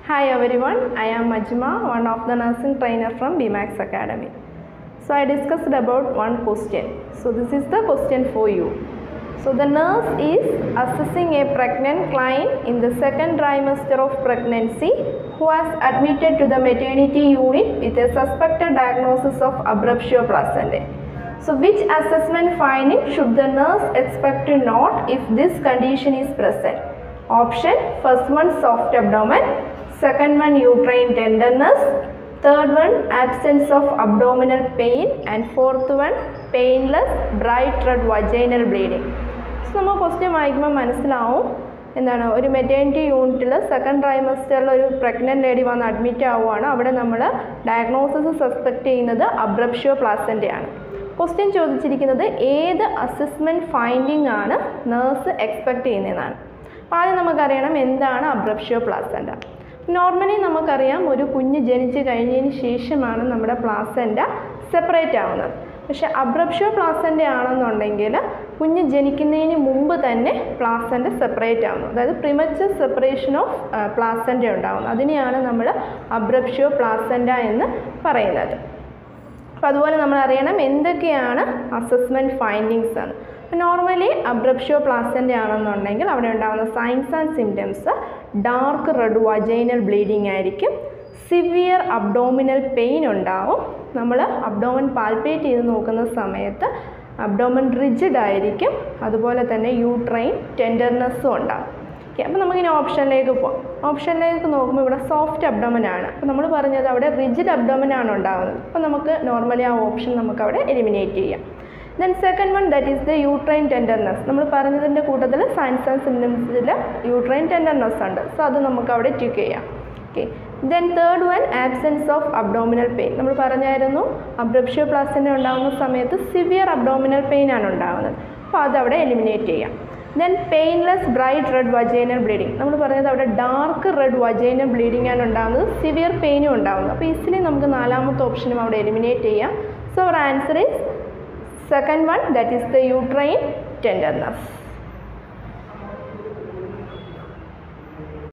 Hi everyone, I am Majma, one of the nursing trainer from BMAX Academy. So I discussed about one question. So this is the question for you. So the nurse is assessing a pregnant client in the second trimester of pregnancy who has admitted to the maternity unit with a suspected diagnosis of abruptio placentae. So which assessment finding should the nurse expect to note if this condition is present? Option first one soft abdomen, second one uterine tenderness, third one absence of abdominal pain and fourth one painless bright red vaginal bleeding. So നമ്മൾ question വായിക്കുമ്പോൾ മനസ്സിലാവും എന്താണ് ഒരു maternity യൂണിറ്റിൽ second ട്രൈമസ്റ്ററിൽ ഒരു pregnant lady വന്ന് admit ആവുകയാണ് അവിടെ നമ്മൾ ഡയഗ്നോസിസ് സസ്പെക്ട് ചെയ്യുന്നത് അബ്രപ്ഷ്യോ പ്ലാസൻ്റെ ആണ് ക്വസ്റ്റ്യൻ ചോദിച്ചിരിക്കുന്നത് ഏത് അസസ്മെൻറ്റ് ഫൈൻഡിങ് ആണ് നേഴ്സ് എക്സ്പെക്ട് ചെയ്യുന്നതെന്നാണ് അപ്പോൾ ആദ്യം നമുക്കറിയണം എന്താണ് അബ്രപ്ഷ്യോ പ്ലാസൻ്റ നോർമലി നമുക്കറിയാം ഒരു കുഞ്ഞ് ജനിച്ച് കഴിഞ്ഞതിന് ശേഷമാണ് നമ്മുടെ പ്ലാസൻ്റ സെപ്പറേറ്റ് ആവുന്നത് പക്ഷേ അബ്രപ്ഷ്യോ പ്ലാസൻ്റ ആണെന്നുണ്ടെങ്കിൽ കുഞ്ഞ് ജനിക്കുന്നതിന് മുമ്പ് തന്നെ പ്ലാസൻ്റ സെപ്പറേറ്റ് ആവുന്നു അതായത് പ്രിമച്ചർ സെപ്പറേഷൻ ഓഫ് പ്ലാസൻ്റ ഉണ്ടാവുന്നു അതിനെയാണ് നമ്മൾ അബ്രപ്ഷ്യോ പ്ലാസൻ്റ എന്ന് പറയുന്നത് അപ്പോൾ അതുപോലെ നമ്മൾ അറിയണം എന്തൊക്കെയാണ് അസസ്മെൻറ്റ് ഫൈൻഡിങ്സ് ആണ് നോർമലി അബ്രപ്ഷ്യോ പ്ലാസൻ്റെ ആണെന്നുണ്ടെങ്കിൽ അവിടെ ഉണ്ടാകുന്ന signs and symptoms dark red vaginal bleeding ആയിരിക്കും സിവിയർ അബ്ഡോമിനൽ പെയിൻ ഉണ്ടാവും നമ്മൾ അബ്ഡോമൻ പാൽപ്പേറ്റ് ചെയ്ത് നോക്കുന്ന സമയത്ത് അബ്ഡോമൻ റിജിഡ് ആയിരിക്കും അതുപോലെ തന്നെ യൂട്രൈൻ ടെൻഡർനെസ്സും ഉണ്ടാവും ഓക്കെ അപ്പോൾ നമുക്കിനി ഓപ്ഷനിലേക്ക് പോകാം ഓപ്ഷനിലേക്ക് നോക്കുമ്പോൾ ഇവിടെ സോഫ്റ്റ് അബ്ഡോമൻ ആണ് അപ്പോൾ നമ്മൾ പറഞ്ഞത് അവിടെ റിജിഡ് അബ്ഡോമൻ ആണ് ഉണ്ടാകുന്നത് അപ്പോൾ നമുക്ക് നോർമലി ആ ഓപ്ഷൻ നമുക്ക് അവിടെ എലിമിനേറ്റ് ചെയ്യാം then second one that is the uterine tenderness നമ്മൾ പറഞ്ഞതിൻ്റെ കൂട്ടത്തിൽ സയൻസ് ആൻഡ് സിംറ്റംസിൽ യൂട്രൈൻ ടെൻഡർനെസ് ഉണ്ട് സോ അത് നമുക്ക് അവിടെ ടിക്ക് ചെയ്യാം okay then third one absence of abdominal pain നമ്മൾ പറഞ്ഞായിരുന്നു അബ്രപ്ഷ്യോ പ്ലാസ്റ്റിൻ്റെ ഉണ്ടാകുന്ന സമയത്ത് സിവിയർ അബ്ഡോമിനൽ പെയിൻ ആണ് ഉണ്ടാകുന്നത് അപ്പോൾ അതവിടെ എലിമിനേറ്റ് ചെയ്യാം then painless bright red vaginal bleeding നമ്മൾ പറഞ്ഞത് അവിടെ ഡാർക്ക് റെഡ് വജൈനൽ ബ്ലീഡിംഗ് ആണ് ഉണ്ടാകുന്നത് സിവിയർ പെയിനും ഉണ്ടാകുന്നത് അപ്പോൾ ഈസിലി നമുക്ക് നാലാമത്തെ ഓപ്ഷനും അവിടെ എലിമിനേറ്റ് ചെയ്യാം so our answer is second one that is the uterine tenderness